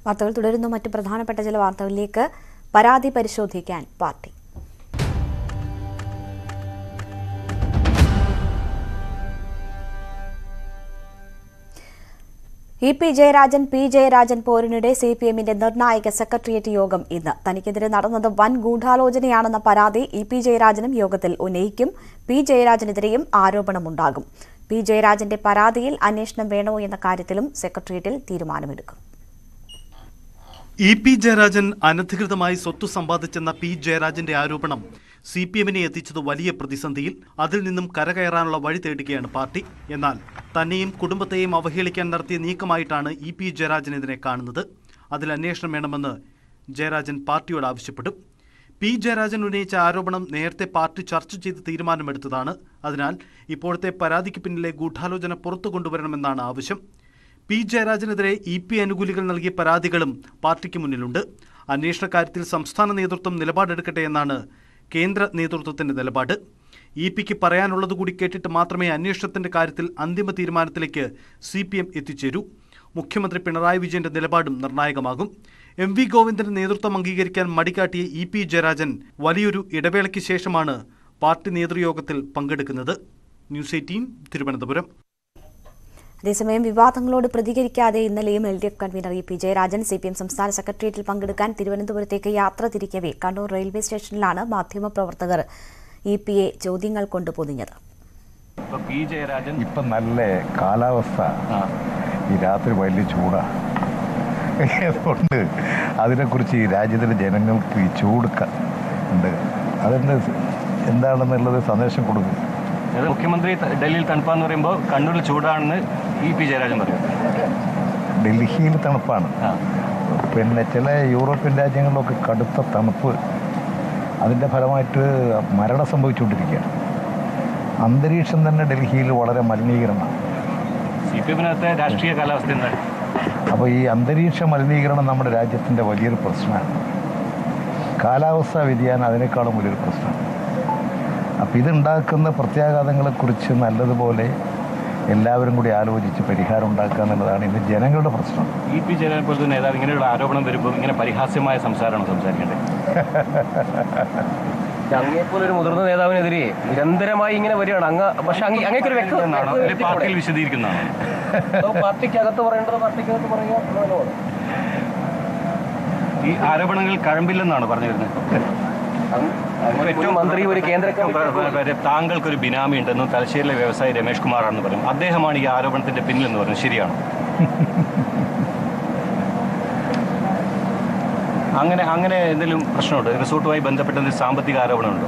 വാർത്തകൾ തുടരുന്നു മറ്റ് പ്രധാനപ്പെട്ട ചില വാർത്തകളിലേക്ക് പരാതി പരിശോധിക്കാൻ party E P Jayarajan P Jayarajan പോരിനിടെ സി പി എമ്മിന്റെ നിർണായക സെക്രട്ടേറിയറ്റ് യോഗം ഇന്ന് തനിക്കെതിരെ നടന്നത് വൻ ഗൂഢാലോചനയാണെന്ന പരാതി ഇ പി ജയരാജനും യോഗത്തിൽ ഉന്നയിക്കും പി ജയരാജനെതിരെയും ആരോപണമുണ്ടാകും പി ജയരാജന്റെ പരാതിയിൽ അന്വേഷണം വേണോ എന്ന കാര്യത്തിലും സെക്രട്ടേറിയറ്റിൽ തീരുമാനമെടുക്കും ഇ പി ജയരാജൻ അനധികൃതമായി സ്വത്ത് സമ്പാദിച്ചെന്ന പി ജയരാജന്റെ ആരോപണം സി പി എമ്മിനെ എത്തിച്ചത് വലിയ പ്രതിസന്ധിയിൽ അതിൽ നിന്നും കരകയറാനുള്ള വഴി തേടുകയാണ് പാർട്ടി എന്നാൽ തന്നെയും കുടുംബത്തെയും അവഹേളിക്കാൻ നടത്തിയ നീക്കമായിട്ടാണ് ഇ പി ജയരാജനെതിരെ കാണുന്നത് അതിൽ അന്വേഷണം വേണമെന്ന് ജയരാജൻ പാർട്ടിയോട് ആവശ്യപ്പെടും പി ജയരാജൻ ഉന്നയിച്ച ആരോപണം നേരത്തെ പാർട്ടി ചർച്ച ചെയ്ത് തീരുമാനമെടുത്തതാണ് അതിനാൽ ഇപ്പോഴത്തെ പരാതിക്ക് പിന്നിലെ ഗൂഢാലോചന പുറത്തു കൊണ്ടുവരണമെന്നാണ് ആവശ്യം പി ജയരാജനെതിരെ ഇ പി അനുകൂലികൾ നൽകിയ പരാതികളും പാർട്ടിക്ക് മുന്നിലുണ്ട് അന്വേഷണ കാര്യത്തിൽ സംസ്ഥാന നേതൃത്വം നിലപാടെടുക്കട്ടെ എന്നാണ് കേന്ദ്ര നേതൃത്വത്തിന്റെ നിലപാട് ഇ പിക്ക് പറയാനുള്ളത് കൂടി കേട്ടിട്ട് മാത്രമേ അന്വേഷണത്തിന്റെ കാര്യത്തിൽ അന്തിമ തീരുമാനത്തിലേക്ക് സി പി എം എത്തിച്ചേരൂ മുഖ്യമന്ത്രി പിണറായി വിജയന്റെ നിലപാടും നിർണായകമാകും എം വി ഗോവിന്ദന്റെ നേതൃത്വം അംഗീകരിക്കാൻ മടികാട്ടിയ ഇ പി ജയരാജൻ വലിയൊരു ഇടവേളയ്ക്ക് ശേഷമാണ് പാർട്ടി നേതൃയോഗത്തിൽ പങ്കെടുക്കുന്നത് ന്യൂസ് എയ്റ്റീൻ തിരുവനന്തപുരം അതേസമയം വിവാദങ്ങളോട് പ്രതികരിക്കാതെ ഇന്നലെയും L D F convener E P Jayarajan C P M സംസ്ഥാന സെക്രട്ടേറിയറ്റിൽ പങ്കെടുക്കാൻ തിരുവനന്തപുരത്തേക്ക് യാത്ര തിരിക്കവേ കണ്ണൂർ റെയിൽവേ സ്റ്റേഷനിലാണ് മാധ്യമപ്രവർത്തകർ ഇ പിയെ ചോദ്യങ്ങൾ കൊണ്ട് പൊതിഞ്ഞത് ഇപ്പൊ പി ജയരാജൻ ഇപ്പം നല്ല കാലാവസ്ഥ ഈ രാത്രി വലിയ ചൂടാണ് അതുകൊണ്ട് അതിനെക്കുറിച്ച് ഈ രാജ്യത്തിലെ ജനങ്ങൾക്ക് ഈ ചൂട് ക- ഉണ്ട് അതിൻ്റെ എന്താണെന്നുള്ളത് സന്ദേശം കൊടുക്കും അതായത് മുഖ്യമന്ത്രി ത- ഡൽഹിയിൽ തണുപ്പാന്ന് പറയുമ്പോൾ കണ്ണൂരിൽ ചൂടാണെന്ന് ഇ പി ജയരാജൻ പറയും ഡൽഹിയിൽ തണുപ്പാണ് ആ. പിന്നെ ചില യൂറോപ്യൻ രാജ്യങ്ങളിലൊക്കെ കടുത്ത തണുപ്പ് അതിൻ്റെ ഫലമായിട്ട് മരണം സംഭവിച്ചുകൊണ്ടിരിക്കുകയാണ് അന്തരീക്ഷം തന്നെ ഡൽഹിയിൽ വളരെ മലിനീകരണമാണ് സി പി എമ്മിനകത്തെ രാഷ്ട്രീയ കാലാവസ്ഥ എന്താണ് അപ്പോൾ ഈ അന്തരീക്ഷ മലിനീകരണം നമ്മുടെ രാജ്യത്തിൻ്റെ വലിയൊരു പ്രശ്നമാണ് കാലാവസ്ഥാ വ്യതിയാനം അതിനേക്കാളും വലിയൊരു പ്രശ്നമാണ് അപ്പോൾ ഇതുണ്ടാക്കുന്ന പ്രത്യാഘാതങ്ങളെക്കുറിച്ച് നല്ലതുപോലെ എല്ലാവരും കൂടി ആലോചിച്ച് പരിഹാരം ഉണ്ടാക്കുക എന്നുള്ളതാണ് ഇന്ന് ജനങ്ങളുടെ പ്രശ്നം ഇ പി ജയരാജൻ പോലത്തെ നേതാവ് ഇങ്ങനെയുള്ള ആരോപണം വരുമ്പോൾ ഇങ്ങനെ പരിഹാസ്യമായ സംസാരമാണ് സംസാരിക്കേണ്ടത് അങ്ങേപ്പോലെ ഒരു മുതിർന്ന നേതാവിനെതിരെ നിരന്തരമായി ഇങ്ങനെ വരികയാണ് അങ്ങ് പക്ഷെ അങ്ങ് അങ്ങേക്കൊരു വ്യക്തത എന്നാണോ അല്ലെങ്കിൽ പാർട്ടിയിൽ വിശദീകരിക്കുന്നതാണോ അതോ പാർട്ടിക്കകത്ത് പറയേണ്ടത് പാർട്ടിക്കകത്ത് പറയുക എന്നുള്ളതാണ്. ഈ ആരോപണങ്ങൾ കഴമ്പില്ലെന്നാണ് പറഞ്ഞു വരുന്നത് അങ്ങ് അങ്ങ് ഒരു മന്ത്രി ഒരു കേന്ദ്ര കമ്മിറ്റി താങ്കൾക്കൊരു ബിനാമി ഉണ്ടെന്നും തലശ്ശേരിയിലെ വ്യവസായി രമേഷ് കുമാറാണെന്ന് പറയും അദ്ദേഹമാണ് ഈ ആരോപണത്തിന്റെ പിന്നിലെന്ന് പറഞ്ഞു ശരിയാണോ അങ്ങനെ അങ്ങനെ എന്തെങ്കിലും പ്രശ്നമുണ്ടോ റിസോർട്ടുമായി ബന്ധപ്പെട്ട എന്തെങ്കിലും സാമ്പത്തിക ആരോപണമുണ്ടോ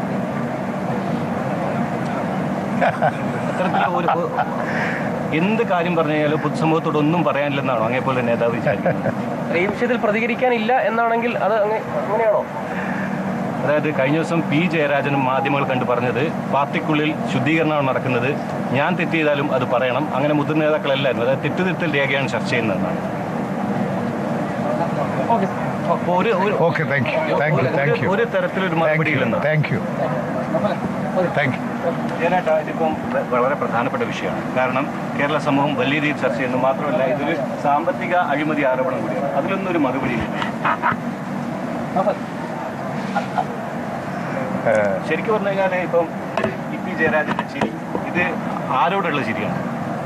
അത്തരത്തിലുള്ള ഒരു ഒരു- എന്ത് കാര്യം പറഞ്ഞു കഴിഞ്ഞാലും പൊതുസമൂഹത്തോട് ഒന്നും പറയാനില്ലെന്നാണോ അങ്ങേപോലെ നേതാവ് വിചാരിക്കുന്നത് ഈ വിഷയത്തിൽ പ്രതികരിക്കാനില്ല എന്നാണെങ്കിൽ അത് അങ്ങ് അങ്ങനെയാണോ അതായത് കഴിഞ്ഞ ദിവസം പി ജയരാജനും മാധ്യമങ്ങൾ കണ്ട് പറഞ്ഞത് പാർട്ടിക്കുള്ളിൽ ശുദ്ധീകരണമാണ് നടക്കുന്നത് ഞാൻ തെറ്റ് ചെയ്താലും അത് പറയണം അങ്ങനെ മുതിർന്ന നേതാക്കളെല്ലാവരും അതായത് തെറ്റുതിരുത്തൽ രേഖയാണ് ചർച്ച ചെയ്യുന്നതെന്നാണ് അപ്പോൾ ഒരു ഒരു- okay thank you thank you thank you ഒരു തരത്തിലൊരു താങ്ക് മറുപടി യു ഇല്ലെന്നാണ് താങ്ക് യു താങ്ക് യു ജയനാട്ട ഇതിപ്പം വ- വളരെ പ്രധാനപ്പെട്ട വിഷയമാണ് കാരണം കേരള സമൂഹം വലിയ രീതിയിൽ ചർച്ച ചെയ്യുന്നു മാത്രമല്ല ഇതൊരു സാമ്പത്തിക അഴിമതി ആരോപണം കൂടിയാണ് അതിലൊന്നും ഒരു മറുപടിയില്ല ശരിക്കും പറഞ്ഞു കഴിഞ്ഞാൽ ഇപ്പം ഇ പി ജയരാജന്റെ ചിരി ഇത് ആരോടുള്ള ചിരിയാണ്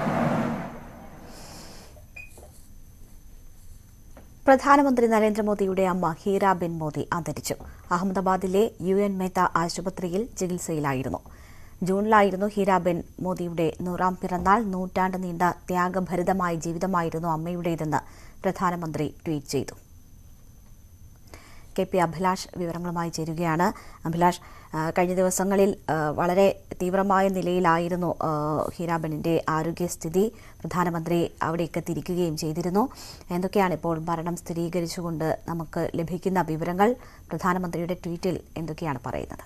പ്രധാനമന്ത്രി നരേന്ദ്രമോദിയുടെ അമ്മ ഹീരാബെൻ മോദി അന്തരിച്ചു അഹമ്മദാബാദിലെ യു എൻ മേത്ത ആശുപത്രിയിൽ ചികിത്സയിലായിരുന്നു ജൂണിലായിരുന്നു ഹീരാബെൻ മോദിയുടെ നൂറാം പിറന്നാൾ നൂറ്റാണ്ട് നീണ്ട ത്യാഗഭരിതമായ ജീവിതമായിരുന്നു അമ്മയുടേതെന്ന് പ്രധാനമന്ത്രി ട്വീറ്റ് ചെയ്തു കെ പി അഭിലാഷ് വിവരങ്ങളുമായി ചേരുകയാണ് അഭിലാഷ് ആ, കഴിഞ്ഞ ദിവസങ്ങളിൽ ആ, വളരെ തീവ്രമായ നിലയിലായിരുന്നു ആ, ഹീരാബെന്നിൻ്റെ ആരോഗ്യസ്ഥിതി പ്രധാനമന്ത്രി അവിടേക്ക് തിരിക്കുകയും ചെയ്തിരുന്നു എന്തൊക്കെയാണ് ഇപ്പോൾ മരണം സ്ഥിരീകരിച്ചുകൊണ്ട് നമുക്ക് ലഭിക്കുന്ന വിവരങ്ങൾ പ്രധാനമന്ത്രിയുടെ ട്വീറ്റിൽ എന്തൊക്കെയാണ് പറയുന്നത്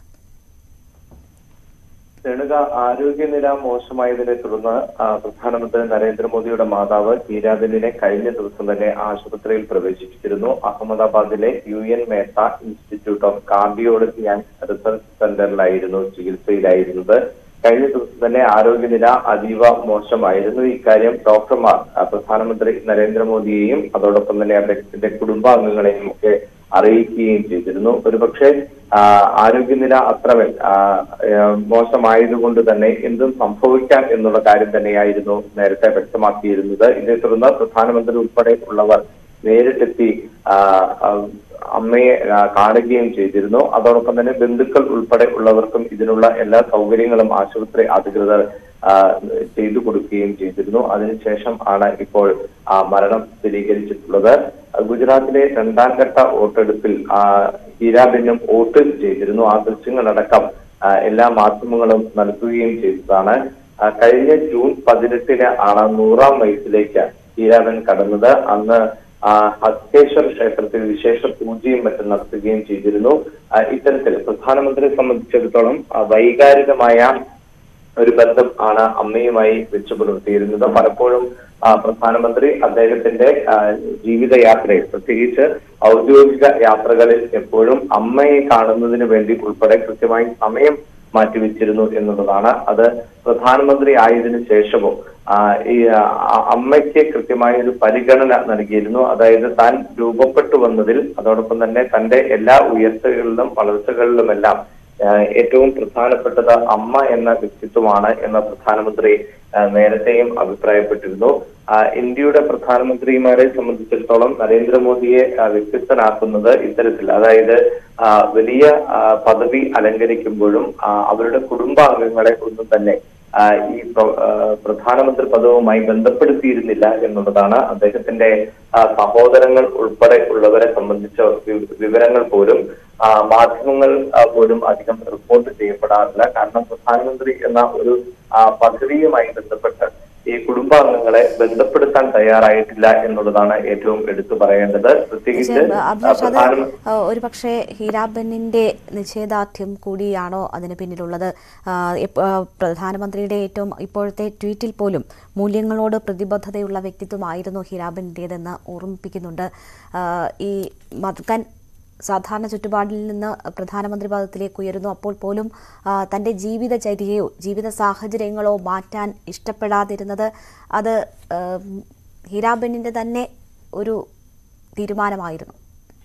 രേണുക ആരോഗ്യനില മോശമായതിനെ തുടർന്ന് ആ, പ്രധാനമന്ത്രി നരേന്ദ്രമോദിയുടെ മാതാവ് ഹീരാബെന്നിനെ കഴിഞ്ഞ ദിവസം തന്നെ ആശുപത്രിയിൽ പ്രവേശിപ്പിച്ചിരുന്നു അഹമ്മദാബാദിലെ U N Mehta institute of cardiology and research സെന്ററിലായിരുന്നു ചികിത്സയിലായിരുന്നത് കഴിഞ്ഞ ദിവസം തന്നെ ആരോഗ്യനില അതീവ മോശമായിരുന്നു ഇക്കാര്യം ഡോക്ടർമാർ ആ, പ്രധാനമന്ത്രി നരേന്ദ്രമോദിയെയും അതോടൊപ്പം തന്നെ അദ്ദേഹത്തിന്റെ കുടുംബാംഗങ്ങളെയും ഒക്കെ അറിയിക്കുകയും ചെയ്തിരുന്നു ഒരുപക്ഷെ ആ, ആരോഗ്യനില അത്രമേൽ ആ, ആ, മോശമായതുകൊണ്ട് തന്നെ എന്തും സംഭവിക്കാം എന്നുള്ള കാര്യം തന്നെയായിരുന്നു നേരത്തെ വ്യക്തമാക്കിയിരുന്നത് ഇതേ തുടർന്ന് പ്രധാനമന്ത്രി ഉൾപ്പെടെ ഉള്ളവർ നേരിട്ടെത്തി ആ, ആ, അമ്മയെ ആ, കാണുകയും ചെയ്തിരുന്നു അതോടൊപ്പം തന്നെ ബന്ധുക്കൾ ഉൾപ്പെടെ ഉള്ളവർക്കും ഇതിനുള്ള എല്ലാ സൗകര്യങ്ങളും ആശുപത്രി അധികൃതർ ആ, ചെയ്തു കൊടുക്കുകയും ചെയ്തിരുന്നു അതിനുശേഷം ആണ് ഇപ്പോൾ ആ, മരണം സ്ഥിരീകരിച്ചിട്ടുള്ളത് ഗുജറാത്തിലെ രണ്ടാം ഘട്ട വോട്ടെടുപ്പിൽ ആ, ഹീരാബെന്നും വോട്ട് ചെയ്തിരുന്നു ആ ദൃശ്യങ്ങളടക്കം ആ, എല്ലാ മാധ്യമങ്ങളും നൽകുകയും ചെയ്തതാണ് ആ, കഴിഞ്ഞ ജൂൺ പതിനെട്ടിന് ആണ് നൂറാം വയസ്സിലേക്ക് ഹീരാബെൻ കടന്നത് അന്ന് ആ, ഹസ്കേശ്വർ ക്ഷേത്രത്തിൽ വിശേഷ പൂജയും മറ്റും നടത്തുകയും ചെയ്തിരുന്നു ആ, ഇത്തരത്തിൽ പ്രധാനമന്ത്രിയെ സംബന്ധിച്ചിടത്തോളം ആ, വൈകാരികമായ ഒരു ബന്ധം ആണ് അമ്മയുമായി വെച്ചു പുലർത്തിയിരുന്നത് പലപ്പോഴും ആ, പ്രധാനമന്ത്രി അദ്ദേഹത്തിന്റെ ആ, ജീവിതയാത്രയിൽ പ്രത്യേകിച്ച് ഔദ്യോഗിക യാത്രകളിൽ എപ്പോഴും അമ്മയെ കാണുന്നതിന് വേണ്ടി ഉൾപ്പെടെ കൃത്യമായി സമയം മാറ്റിവെച്ചിരുന്നു എന്നുള്ളതാണ് അത് പ്രധാനമന്ത്രി ആയതിനു ശേഷവും ആ, ഈ ആ, അമ്മയ്ക്ക് കൃത്യമായ ഒരു പരിഗണന നൽകിയിരുന്നു അതായത് താൻ രൂപപ്പെട്ടു വന്നതിൽ അതോടൊപ്പം തന്നെ തന്റെ എല്ലാ ഉയർച്ചകളിലും വളർച്ചകളിലുമെല്ലാം ആ, ഏറ്റവും പ്രധാനപ്പെട്ടത് അമ്മ എന്ന വ്യക്തിത്വമാണ് എന്ന പ്രധാനമന്ത്രി ആ, നേരത്തെയും അഭിപ്രായപ്പെട്ടിരുന്നു ആ, ഇന്ത്യയുടെ പ്രധാനമന്ത്രിമാരെ സംബന്ധിച്ചിടത്തോളം നരേന്ദ്രമോദിയെ ആ, വ്യത്യസ്തനാക്കുന്നത് ഇത്തരത്തിൽ അതായത് ആ, വലിയ ആ, പദവി അലങ്കരിക്കുമ്പോഴും ആ, അവരുടെ കുടുംബാംഗങ്ങളെ ഒന്നും തന്നെ ആ, ഈ പ്ര- ആ, പ്രധാനമന്ത്രി പദവുമായി ബന്ധപ്പെടുത്തിയിരുന്നില്ല എന്നുള്ളതാണ് അദ്ദേഹത്തിന്റെ ആ, സഹോദരങ്ങൾ ഉൾപ്പെടെ ഉള്ളവരെ സംബന്ധിച്ച വി- വിവരങ്ങൾ പോലും ആ, മാധ്യമങ്ങൾ ആ, പോലും അധികം റിപ്പോർട്ട് ചെയ്യപ്പെടാറില്ല കാരണം പ്രധാനമന്ത്രി എന്ന ഒരു ആ, പദവിയുമായി ബന്ധപ്പെട്ട് ഈ കുടുംബാംഗങ്ങളെ ബന്ധപ്പെടുത്താൻ തയ്യാറായിട്ടില്ല എന്നുള്ളതാണ് ഏറ്റവും എടുത്തു പറയേണ്ടത് പ്രത്യേകിച്ച് പക്ഷേ, ആ, അഭിലാഷ് അത് പ്രധാന ആ, ഒരു പക്ഷേ ഹീരാബെന്നിന്റെ നിശ്ചയദാർഢ്യം കൂടിയാണോ അതിന് പിന്നിലുള്ളത് ആ, ഇപ്പ- ആ, പ്രധാനമന്ത്രിയുടെ ഏറ്റവും ഇപ്പോഴത്തെ ട്വീറ്റിൽ പോലും മൂല്യങ്ങളോട് പ്രതിബദ്ധതയുള്ള വ്യക്തിത്വമായിരുന്നു ഹീരാബെന്നിൻ്റെതെന്ന് ഓർമ്മിപ്പിക്കുന്നുണ്ട് ആ, ഈ മദ്കൻ സാധാരണ ചുറ്റുപാടിൽ നിന്ന് പ്രധാനമന്ത്രി പദത്തിലേക്ക് ഉയരുന്നു അപ്പോൾ പോലും ആ, തൻ്റെ ജീവിതചര്യയോ ജീവിത സാഹചര്യങ്ങളോ മാറ്റാൻ ഇഷ്ടപ്പെടാതിരുന്നത് അത് ആ, ഹീരാബെന്നിൻ്റെ തന്നെ ഒരു തീരുമാനമായിരുന്നു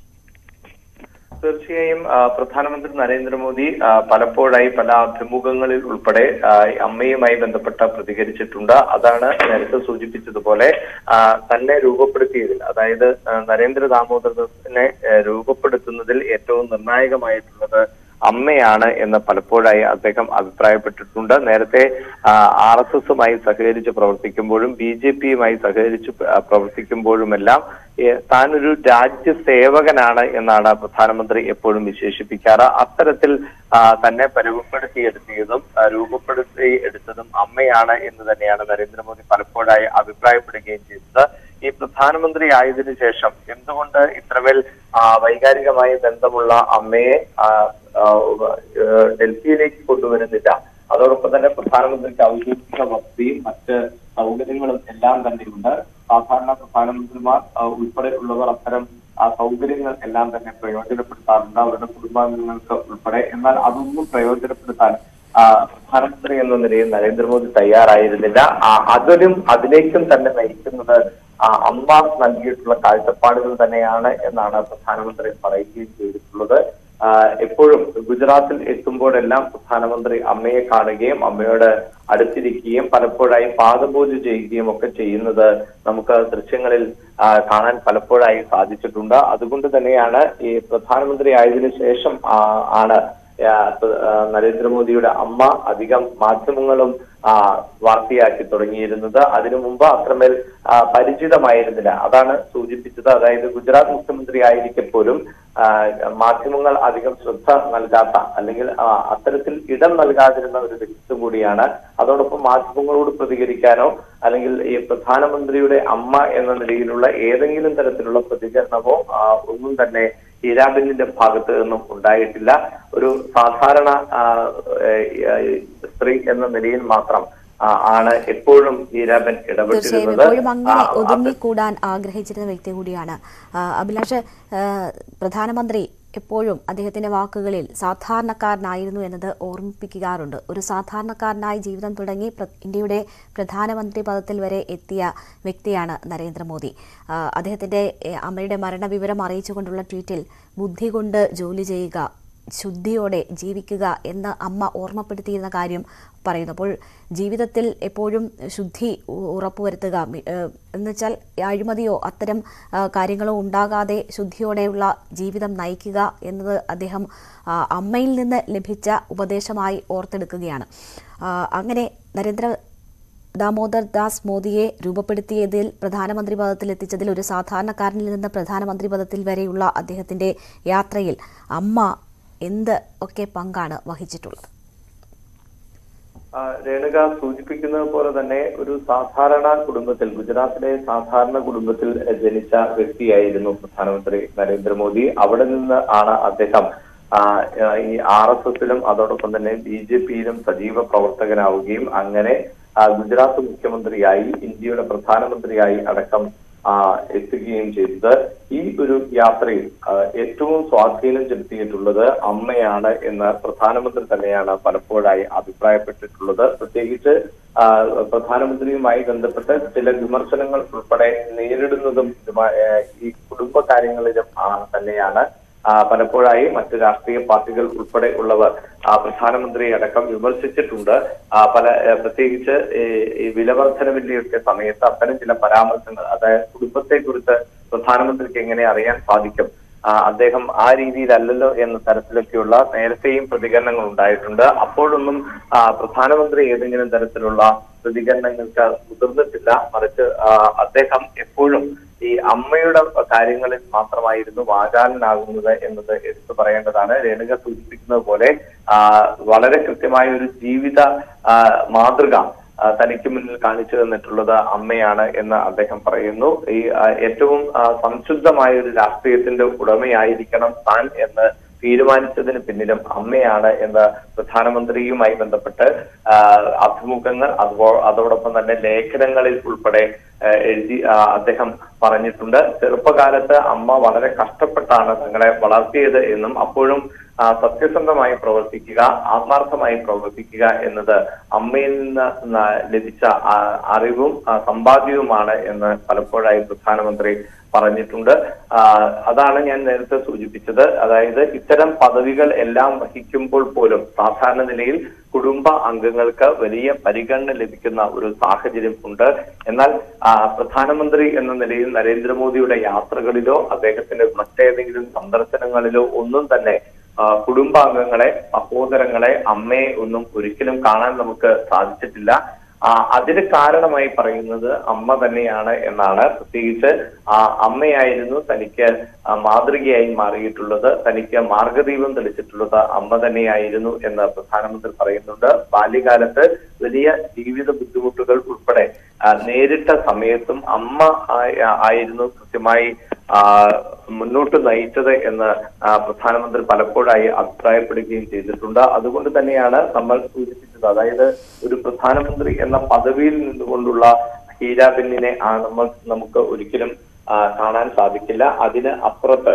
തീർച്ചയായും ആ, പ്രധാനമന്ത്രി നരേന്ദ്രമോദി ആ, പലപ്പോഴായി പല അഭിമുഖങ്ങളിൽ ഉൾപ്പെടെ ആ, അമ്മയുമായി ബന്ധപ്പെട്ട പ്രതികരിച്ചിട്ടുണ്ട് അതാണ് നേരത്തെ സൂചിപ്പിച്ചതുപോലെ ആ, തന്നെ രൂപപ്പെടുത്തിയതിൽ അതായത് ആ, നരേന്ദ്ര ദാമോദരനെ ആ, രൂപപ്പെടുത്തുന്നതിൽ ഏറ്റവും നിർണായകമായിട്ടുള്ളത് അമ്മയാണ് എന്ന് പലപ്പോഴായി അദ്ദേഹം അഭിപ്രായപ്പെട്ടിട്ടുണ്ട് നേരത്തെ ആർ എസ് എസുമായി സഹകരിച്ച് പ്രവർത്തിക്കുമ്പോഴും ബി ജെ പിയുമായി സഹകരിച്ച് പ്ര- പ്രവർത്തിക്കുമ്പോഴുമെല്ലാം ഏ, താനൊരു രാജ്യസേവകനാണ് എന്നാണ് പ്രധാനമന്ത്രി എപ്പോഴും വിശേഷിപ്പിക്കാറ് അത്തരത്തിൽ ആ, തന്നെ പരുവപ്പെടുത്തിയെടുത്തിയതും ആ, രൂപപ്പെടുത്തി എടുത്തതും അമ്മയാണ് എന്ന് തന്നെയാണ് നരേന്ദ്രമോദി പലപ്പോഴായി അഭിപ്രായപ്പെടുകയും ചെയ്തത് ഈ പ്രധാനമന്ത്രി ആയതിനു ശേഷം എന്തുകൊണ്ട് ഇത്രമേൽ ആ, വൈകാരികമായ ബന്ധമുള്ള അമ്മയെ ആ, ആ, ഏഹ്, ഡൽഹിയിലേക്ക് കൊണ്ടുവരുന്നില്ല അതോടൊപ്പം തന്നെ പ്രധാനമന്ത്രിക്ക് ഔദ്യോഗിക വസതിയും മറ്റ് സൗകര്യങ്ങളും എല്ലാം തന്നെയുണ്ട് സാധാരണ പ്രധാനമന്ത്രിമാർ ആ, ഉൾപ്പെടെ ഉള്ളവർ അത്തരം ആ സൗകര്യങ്ങൾ എല്ലാം തന്നെ പ്രയോജനപ്പെടുത്താറുണ്ട് അവരുടെ കുടുംബാംഗങ്ങൾക്ക് ഉൾപ്പെടെ എന്നാൽ അതൊന്നും പ്രയോജനപ്പെടുത്താൻ ആ, പ്രധാനമന്ത്രി എന്ന നിലയിൽ നരേന്ദ്രമോദി തയ്യാറായിരുന്നില്ല ആ, അതിലും അതിലേക്കും തന്നെ നയിക്കുന്നത് ആ, അമ്മ നൽകിയിട്ടുള്ള കാഴ്ചപ്പാടുകൾ തന്നെയാണ് എന്നാണ് പ്രധാനമന്ത്രി പറയുകയും ചെയ്തിട്ടുള്ളത് ആ, എപ്പോഴും ഗുജറാത്തിൽ എത്തുമ്പോഴെല്ലാം പ്രധാനമന്ത്രി അമ്മയെ കാണുകയും അമ്മയോട് അടുത്തിരിക്കുകയും പലപ്പോഴായി പാദപൂജ ചെയ്യുകയും ഒക്കെ ചെയ്യുന്നത് നമുക്ക് ദൃശ്യങ്ങളിൽ ആ, കാണാൻ പലപ്പോഴായി സാധിച്ചിട്ടുണ്ട് അതുകൊണ്ട് തന്നെയാണ് ഈ പ്രധാനമന്ത്രി ആയതിനു ശേഷം ആ, ആണ് ആ, ആ, നരേന്ദ്രമോദിയുടെ അമ്മ അധികം മാധ്യമങ്ങളും ആ, വാർത്തയാക്കി തുടങ്ങിയിരുന്നത് അതിനു മുമ്പ് അത്രമേൽ ആ, പരിചിതമായിരുന്നില്ല അതാണ് സൂചിപ്പിച്ചത് അതായത് ഗുജറാത്ത് മുഖ്യമന്ത്രി ആയിരിക്കെ പോലും ആ, മാധ്യമങ്ങൾ അധികം ശ്രദ്ധ നൽകാത്ത അല്ലെങ്കിൽ ആ, അത്തരത്തിൽ ഇടം നൽകാതിരുന്ന ഒരു വ്യക്തിത്വം കൂടിയാണ് അതോടൊപ്പം മാധ്യമങ്ങളോട് പ്രതികരിക്കാനോ അല്ലെങ്കിൽ ഈ പ്രധാനമന്ത്രിയുടെ അമ്മ എന്ന നിലയിലുള്ള ഏതെങ്കിലും തരത്തിലുള്ള പ്രതികരണമോ ആ, ഒന്നും തന്നെ ഹീരാബിന്നിന്റെ ഭാഗത്ത് നിന്നും ഉണ്ടായിട്ടില്ല ഒരു സാധാരണ ആ, ഏ, ഏ, സ്ത്രീ എന്ന നിലയിൽ മാത്രം ആ, ആണ് എപ്പോഴും ഹീരാബൻ തീർച്ചയായും ഇടപെട്ടിരുന്നത് എപ്പോഴും അങ്ങനെ ആ, അത് ഒതുങ്ങിക്കൂടാൻ ആഗ്രഹിച്ചിരുന്ന വ്യക്തി കൂടിയാണ് ആ, അഭിലാഷ് ആ, പ്രധാനമന്ത്രി എപ്പോഴും അദ്ദേഹത്തിന്റെ വാക്കുകളിൽ സാധാരണക്കാരനായിരുന്നു എന്നത് ഓർമ്മിപ്പിക്കാറുണ്ട് ഒരു സാധാരണക്കാരനായി ജീവിതം തുടങ്ങി പ്ര- ഇന്ത്യയുടെ പ്രധാനമന്ത്രി പദത്തിൽ വരെ എത്തിയ വ്യക്തിയാണ് നരേന്ദ്രമോദി ആ, അദ്ദേഹത്തിന്റെ ഏ, അമ്മയുടെ മരണവിവരം അറിയിച്ചുകൊണ്ടുള്ള ട്വീറ്റിൽ ബുദ്ധി കൊണ്ട് ജോലി ചെയ്യുക ശുദ്ധിയോടെ ജീവിക്കുക എന്ന് അമ്മ ഓർമ്മപ്പെടുത്തിയിരുന്ന കാര്യം പറയുന്നു അപ്പോൾ ജീവിതത്തിൽ എപ്പോഴും ശുദ്ധി ഉ- ഉറപ്പുവരുത്തുക മി- ഏഹ് എന്നുവെച്ചാൽ അഴിമതിയോ അത്തരം ആ, കാര്യങ്ങളോ ഉണ്ടാകാതെ ശുദ്ധിയോടെയുള്ള ജീവിതം നയിക്കുക എന്നത് അദ്ദേഹം ആ, അമ്മയിൽ നിന്ന് ലഭിച്ച ഉപദേശമായി ഓർത്തെടുക്കുകയാണ് ആ, അങ്ങനെ നരേന്ദ്ര ദാമോദർ ദാസ് മോദിയെ രൂപപ്പെടുത്തിയതിൽ പ്രധാനമന്ത്രി പദത്തിൽ എത്തിച്ചതിൽ ഒരു സാധാരണക്കാരനിൽ നിന്ന് പ്രധാനമന്ത്രി പദത്തിൽ വരെയുള്ള അദ്ദേഹത്തിന്റെ യാത്രയിൽ അമ്മ എന്ത് ഒക്കെ പങ്കാണ് വഹിച്ചിട്ടുള്ളത് ആ, രേണുക സൂചിപ്പിക്കുന്നത് പോലെ തന്നെ ഒരു സാധാരണ കുടുംബത്തിൽ ഗുജറാത്തിലെ സാധാരണ കുടുംബത്തിൽ ജനിച്ച വ്യക്തിയായിരുന്നു പ്രധാനമന്ത്രി നരേന്ദ്രമോദി അവിടെ നിന്ന് ആണ് അദ്ദേഹം ആ, ഈ ആർ എസ് എസിലും അതോടൊപ്പം തന്നെ ബി ജെ പിയിലും സജീവ പ്രവർത്തകനാവുകയും അങ്ങനെ ആ, ഗുജറാത്ത് മുഖ്യമന്ത്രിയായി ഇന്ത്യയുടെ പ്രധാനമന്ത്രിയായി അടക്കം ആ, എത്തുകയും ചെയ്തത് ഈ ഒരു യാത്രയിൽ ആ, ഏറ്റവും സ്വാധീനം ചെലുത്തിയിട്ടുള്ളത് അമ്മയാണ് എന്ന് പ്രധാനമന്ത്രി തന്നെയാണ് പലപ്പോഴായി അഭിപ്രായപ്പെട്ടിട്ടുള്ളത് പ്രത്യേകിച്ച് ആ, പ്രധാനമന്ത്രിയുമായി ബന്ധപ്പെട്ട് ചില വിമർശനങ്ങൾ ഉൾപ്പെടെ നേരിടുന്നതും ഇതുമായി, ഏ, ഈ കുടുംബ കാര്യങ്ങളിലും ആ, തന്നെയാണ് ആ, പലപ്പോഴായി മറ്റ് രാഷ്ട്രീയ പാർട്ടികൾ ഉൾപ്പെടെ ഉള്ളവർ ആ, പ്രധാനമന്ത്രിയെ അടക്കം വിമർശിച്ചിട്ടുണ്ട് ആ, പല ഏ, പ്രത്യേകിച്ച് ഈ ഈ വിലവർദ്ധനവിന്റെയൊക്കെ സമയത്ത് അത്തരം ചില പരാമർശങ്ങൾ അതായത് കുടുംബത്തെ കുറിച്ച് പ്രധാനമന്ത്രിക്ക് എങ്ങനെ അറിയാൻ സാധിക്കും ആ, അദ്ദേഹം ആ രീതിയിലല്ലല്ലോ എന്ന തരത്തിലൊക്കെയുള്ള നേരത്തെയും പ്രതികരണങ്ങൾ ഉണ്ടായിട്ടുണ്ട് അപ്പോഴൊന്നും ആ, പ്രധാനമന്ത്രി ഏതെങ്കിലും തരത്തിലുള്ള പ്രതികരണങ്ങൾക്ക് മുതിർന്നിട്ടില്ല മറിച്ച് ആ, അദ്ദേഹം എപ്പോഴും ഈ അമ്മയുടെ കാര്യങ്ങളിൽ മാത്രമായിരുന്നു വാചാലനാകുന്നത് എന്നത് എടുത്തു പറയേണ്ടതാണ് രേണുക സൂചിപ്പിക്കുന്നത് പോലെ ആ, വളരെ കൃത്യമായ ഒരു ജീവിത ആ, മാതൃക ആ, തനിക്ക് മുന്നിൽ കാണിച്ചു തന്നിട്ടുള്ളത് അമ്മയാണ് എന്ന് അദ്ദേഹം പറയുന്നു ഈ ആ, ഏറ്റവും ആ, സംശുദ്ധമായ ഒരു രാഷ്ട്രീയത്തിന്റെ ഉടമയായിരിക്കണം താൻ എന്ന് തീരുമാനിച്ചതിന് പിന്നിലും അമ്മയാണ് എന്ന് പ്രധാനമന്ത്രിയുമായി ബന്ധപ്പെട്ട് ആ, അഭിമുഖങ്ങൾ അതുപോ അതോടൊപ്പം തന്നെ ലേഖനങ്ങളിൽ ഉൾപ്പെടെ ആ, എഴുതി ആ, അദ്ദേഹം പറഞ്ഞിട്ടുണ്ട് ചെറുപ്പകാലത്ത് അമ്മ വളരെ കഷ്ടപ്പെട്ടാണ് തങ്ങളെ വളർത്തിയത് എന്നും അപ്പോഴും ആ, സത്യസന്ധമായി പ്രവർത്തിക്കുക ആത്മാർത്ഥമായി പ്രവർത്തിക്കുക എന്നത് അമ്മയിൽ നിന്ന് ന- ലഭിച്ച ആ, അറിവും ആ, സമ്പാദ്യവുമാണ് എന്ന് പലപ്പോഴായി പ്രധാനമന്ത്രി പറഞ്ഞിട്ടുണ്ട് ആ, അതാണ് ഞാൻ നേരത്തെ സൂചിപ്പിച്ചത് അതായത് ഇത്തരം പദവികൾ എല്ലാം വഹിക്കുമ്പോൾ പോലും സാധാരണ നിലയിൽ കുടുംബ അംഗങ്ങൾക്ക് വലിയ പരിഗണന ലഭിക്കുന്ന ഒരു സാഹചര്യം ഉണ്ട് എന്നാൽ ആ, പ്രധാനമന്ത്രി എന്ന നിലയിൽ നരേന്ദ്രമോദിയുടെ യാത്രകളിലോ അദ്ദേഹത്തിന്റെ മറ്റേതെങ്കിലും സന്ദർശനങ്ങളിലോ ഒന്നും തന്നെ ആ, കുടുംബാംഗങ്ങളെ സഹോദരങ്ങളെ അമ്മയെ ഒന്നും ഒരിക്കലും കാണാൻ നമുക്ക് സാധിച്ചിട്ടില്ല ആ, അതിന് കാരണമായി പറയുന്നത് അമ്മ തന്നെയാണ് എന്നാണ് പ്രത്യേകിച്ച് ആ അമ്മയായിരുന്നു തനിക്ക് ആ, മാതൃകയായി മാറിയിട്ടുള്ളത് തനിക്ക് മാർഗദീപം തെളിച്ചിട്ടുള്ളത് അമ്മ തന്നെയായിരുന്നു എന്ന് പ്രധാനമന്ത്രി പറയുന്നുണ്ട് ബാല്യകാലത്ത് വലിയ ജീവിത ബുദ്ധിമുട്ടുകൾ ഉൾപ്പെടെ ആ, നേരിട്ട സമയത്തും അമ്മ ആ- ആയിരുന്നു കൃത്യമായി ആ, മുന്നോട്ട് നയിച്ചത് എന്ന് ആ, പ്രധാനമന്ത്രി പലപ്പോഴായി അഭിപ്രായപ്പെടുകയും ചെയ്തിട്ടുണ്ട് അതുകൊണ്ട് തന്നെയാണ് നമ്മൾ സൂചിപ്പിച്ചത് അതായത് ഒരു പ്രധാനമന്ത്രി എന്ന പദവിയിൽ നിന്നുകൊണ്ടുള്ള ഹീരാബെന്നിനെ ആ നമ്മൾ നമുക്ക് ഒരിക്കലും ആ, കാണാൻ സാധിക്കില്ല അതിന് അപ്പുറത്ത്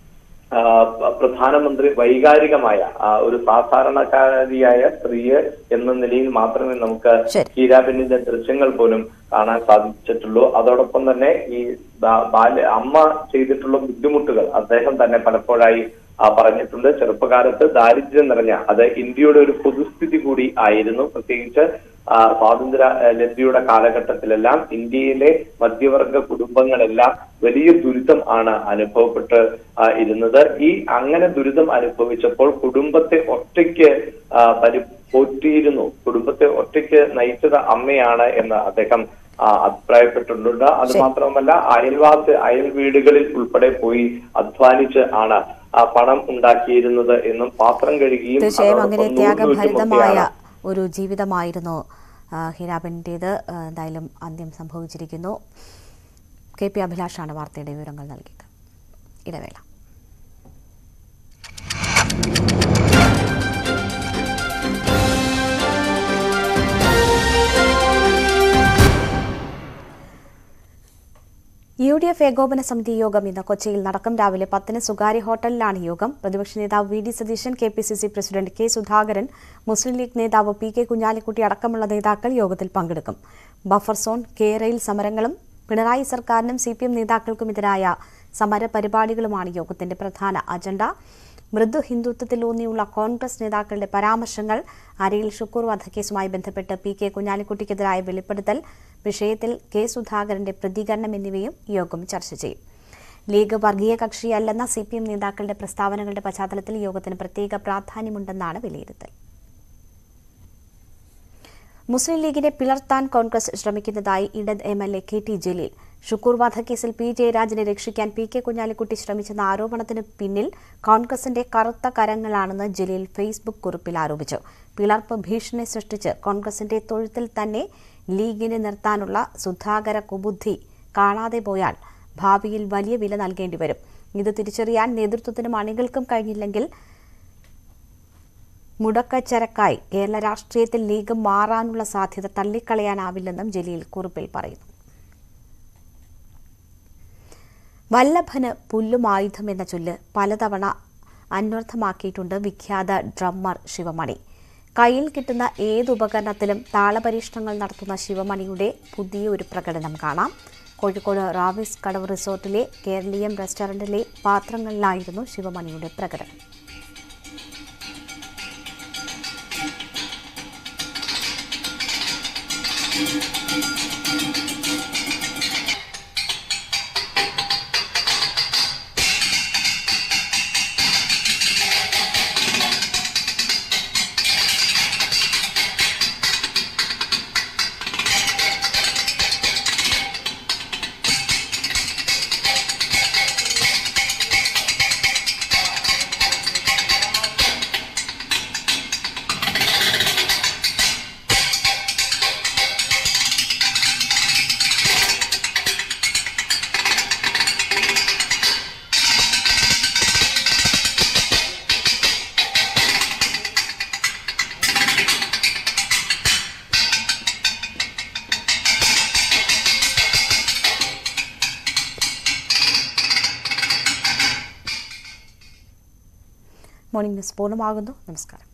ആ, പ- പ്രധാനമന്ത്രി വൈകാരികമായ ആ, ഒരു സാധാരണക്കാരിയായ സ്ത്രീയെ എന്ന നിലയിൽ മാത്രമേ നമുക്ക് ശരി. ഹീരാബെന്നിന്റെ ദൃശ്യങ്ങൾ പോലും കാണാൻ സാധിച്ചിട്ടുള്ളൂ അതോടൊപ്പം തന്നെ ഈ ബാ- ബാല്യ അമ്മ ചെയ്തിട്ടുള്ള ബുദ്ധിമുട്ടുകൾ അദ്ദേഹം തന്നെ പലപ്പോഴായി ആ, പറഞ്ഞിട്ടുണ്ട് ചെറുപ്പകാലത്ത് ദാരിദ്ര്യം നിറഞ്ഞ അത് ഇന്ത്യയുടെ ഒരു പൊതുസ്ഥിതി കൂടി ആയിരുന്നു പ്രത്യേകിച്ച് ആ, സ്വാതന്ത്ര്യ ആ, ലബ്ധിയുടെ കാലഘട്ടത്തിലെല്ലാം ഇന്ത്യയിലെ മധ്യവർഗ കുടുംബങ്ങളെല്ലാം വലിയ ദുരിതം ആണ് അനുഭവപ്പെട്ട് ആ, ഇരുന്നത് ഈ അങ്ങനെ ദുരിതം അനുഭവിച്ചപ്പോൾ കുടുംബത്തെ ഒറ്റയ്ക്ക് ആ, പരി പോറ്റിയിരുന്നു കുടുംബത്തെ ഒറ്റയ്ക്ക് നയിച്ചത് അമ്മയാണ് എന്ന് അദ്ദേഹം ആ, അഭിപ്രായപ്പെട്ടിട്ടുണ്ട് അത് ശരി. മാത്രമല്ല അയൽവാസി അയൽ വീടുകളിൽ ഉൾപ്പെടെ പോയി അധ്വാനിച്ച് ആണ് ആ പണം ഉണ്ടാക്കിയിരുന്നത് എന്നും പാത്രം കഴുകിയും തീർച്ചയായും അതോടൊപ്പം അങ്ങനെ നൂൽ ത്യാഗഭരിതമായ നൂറ്റുമൊക്കെയാണ് ഒരു ജീവിതമായിരുന്നു ആ, ഹീരാബെന്നിൻ്റേത് ആ, എന്തായാലും അന്ത്യം സംഭവിച്ചിരിക്കുന്നു കെ പി അഭിലാഷാണ് വാർത്തയുടെ വിവരങ്ങൾ നൽകിയത് ഇടവേള യു ഡി എഫ് ഏകോപന സമിതി യോഗം ഇന്ന് കൊച്ചിയിൽ നടക്കും രാവിലെ പത്തിന് സ്വകാര്യ ഹോട്ടലിലാണ് യോഗം പ്രതിപക്ഷ നേതാവ് V D Satheesan K P C C president K Sudhakaran Muslim League നേതാവ് പി കെ കുഞ്ഞാലിക്കുട്ടി അടക്കമുള്ള നേതാക്കൾ യോഗത്തിൽ പങ്കെടുക്കും ബഫർ സോൺ കേരയിൽ സമരങ്ങളും പിണറായി സർക്കാരിനും സി പി എം നേതാക്കൾക്കുമെതിരായ സമര പരിപാടികളുമാണ് യോഗത്തിന്റെ പ്രധാന അജണ്ട മൃദു ഹിന്ദുത്വത്തിലൂന്നിയുള്ള കോൺഗ്രസ് നേതാക്കളുടെ പരാമർശങ്ങൾ അരയിൽ ഷുക്കൂർ വധക്കേസുമായി ബന്ധപ്പെട്ട് പി കെ കുഞ്ഞാലിക്കുട്ടിക്കെതിരായ വെളിപ്പെടുത്തൽ വിഷയത്തിൽ കെ സുധാകരന്റെ പ്രതികരണം എന്നിവയും യോഗം ചർച്ച ചെയ്യും ലീഗ് വർഗീയ കക്ഷിയല്ലെന്ന സി പി എം നേതാക്കളുടെ പ്രസ്താവനകളുടെ പശ്ചാത്തലത്തിൽ യോഗത്തിന് പ്രത്യേക പ്രാധാന്യമുണ്ടെന്നാണ് വിലയിരുത്തൽ മുസ്ലിം ലീഗിനെ പിളർത്താൻ കോൺഗ്രസ് ശ്രമിക്കുന്നതായി ഇടത് M L A K T Jaleel Shukkur വധക്കേസിൽ പി ജയരാജനെ രക്ഷിക്കാൻ പി കെ കുഞ്ഞാലിക്കുട്ടി ശ്രമിച്ചെന്ന ആരോപണത്തിന് പിന്നിൽ കോൺഗ്രസിന്റെ കറുത്ത കരങ്ങളാണെന്ന് ജലീൽ ഫേസ്ബുക്ക് കുറിപ്പിൽ ആരോപിച്ചു പിളർപ്പ് ഭീഷണി സൃഷ്ടിച്ച് കോൺഗ്രസിന്റെ തൊഴുത്തിൽ തന്നെ ലീഗിനെ നിർത്താനുള്ള സുധാകര കുബുദ്ധി കാണാതെ പോയാൽ ഭാവിയിൽ വലിയ വില നൽകേണ്ടി വരും ഇത് തിരിച്ചറിയാൻ നേതൃത്വത്തിനും അണികൾക്കും കഴിഞ്ഞില്ലെങ്കിൽ മുടക്കച്ചരക്കായി കേരള രാഷ്ട്രീയത്തിൽ ലീഗ് മാറാനുള്ള സാധ്യത തള്ളിക്കളയാനാവില്ലെന്നും ജലീൽ കുറിപ്പിൽ പറയുന്നു വല്ലഭന് പുല്ലും ആയുധം എന്ന ചൊല്ല് പലതവണ അന്വർത്ഥമാക്കിയിട്ടുണ്ട് വിഖ്യാത ഡ്രമ്മർ ശിവമണി കയ്യിൽ കിട്ടുന്ന ഏത് ഉപകരണത്തിലും താളപരീക്ഷണങ്ങൾ നടത്തുന്ന ശിവമണിയുടെ പുതിയ ഒരു പ്രകടനം കാണാം കോഴിക്കോട് റാവിസ് കടവ് റിസോർട്ടിലെ കേരളീയം റെസ്റ്റോറന്റിലെ പാത്രങ്ങളിലായിരുന്നു ശിവമണിയുടെ പ്രകടനം മോർണിംഗ് ന്യൂസ് പൂർണ്ണമാകുന്നു നമസ്കാരം